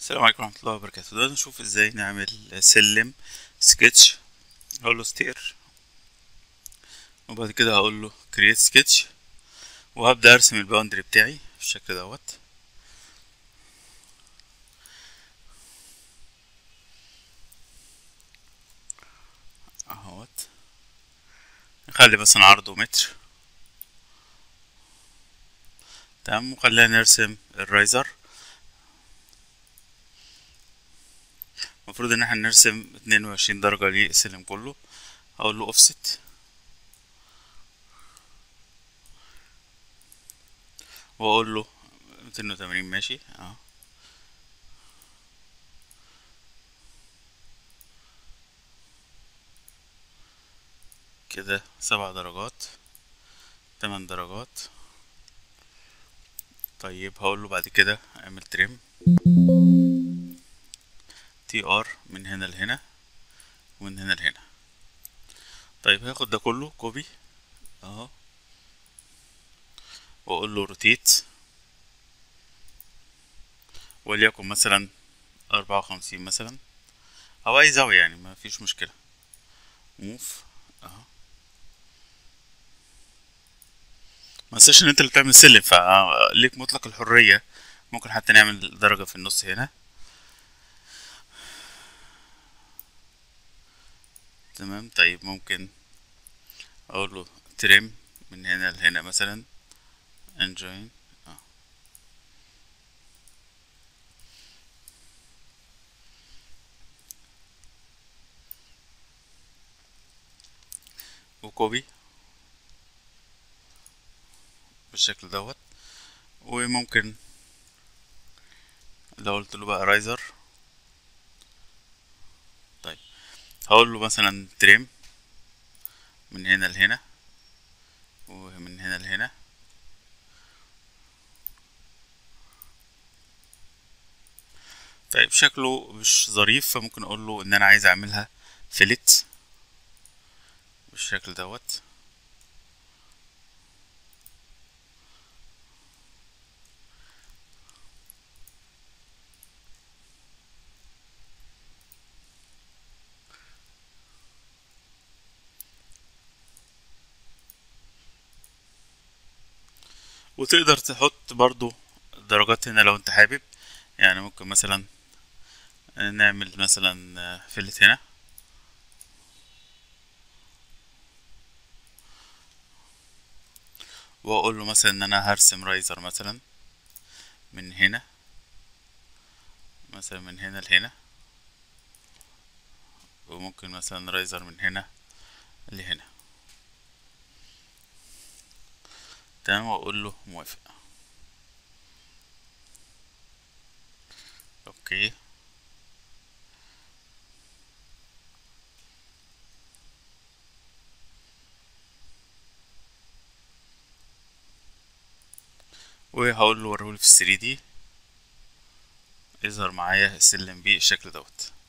السلام عليكم ورحمة الله وبركاته دلوقتي نشوف ازاي نعمل سلم سكتش هقول له ستير وبعد كده هقول له كرييت سكتش وهبدأ ارسم الباوندري بتاعي بالشكل دوت اهوت نخلي مثلا عرضه متر تمام وخلينا نرسم الرايزر المفروض ان احنا نرسم اتنين وعشرين درجة للسلم كله هقول له اوفست واقول له ميتين وتمانين ماشي اه كده سبع درجات تمن درجات طيب هقول له بعد كده اعمل تريم تي ار من هنا لهنا ومن هنا لهنا طيب هاخد ده كله كوبي اهو واقول له روتيت وليكن مثلا أربعة وخمسين مثلا او اي زاوية يعني ما فيش مشكلة موف اهو ما تنساش ان انت اللي بتعمل السلم فليك مطلق الحرية ممكن حتى نعمل درجة في النص هنا تمام طيب ممكن اقول له تريم من هنا لهنا مثلا انجوين اه وكوبي بالشكل دوت وممكن لو قلت له بقى رايزر طيب هقول له مثلا تريم من هنا لهنا ومن هنا لهنا طيب شكله مش ظريف فممكن اقول له ان انا عايز اعملها فيلت بالشكل دوت وتقدر تحط برضو درجات هنا لو انت حابب يعني ممكن مثلا نعمل مثلا فيلت هنا واقول له مثلا ان انا هرسم رايزر مثلا من هنا مثلا من هنا لهنا وممكن مثلا رايزر من هنا لهنا تمام واقول له موافق اوكي وهقول له وريهولي في 3 دي يظهر معايا السلم بالشكل دوت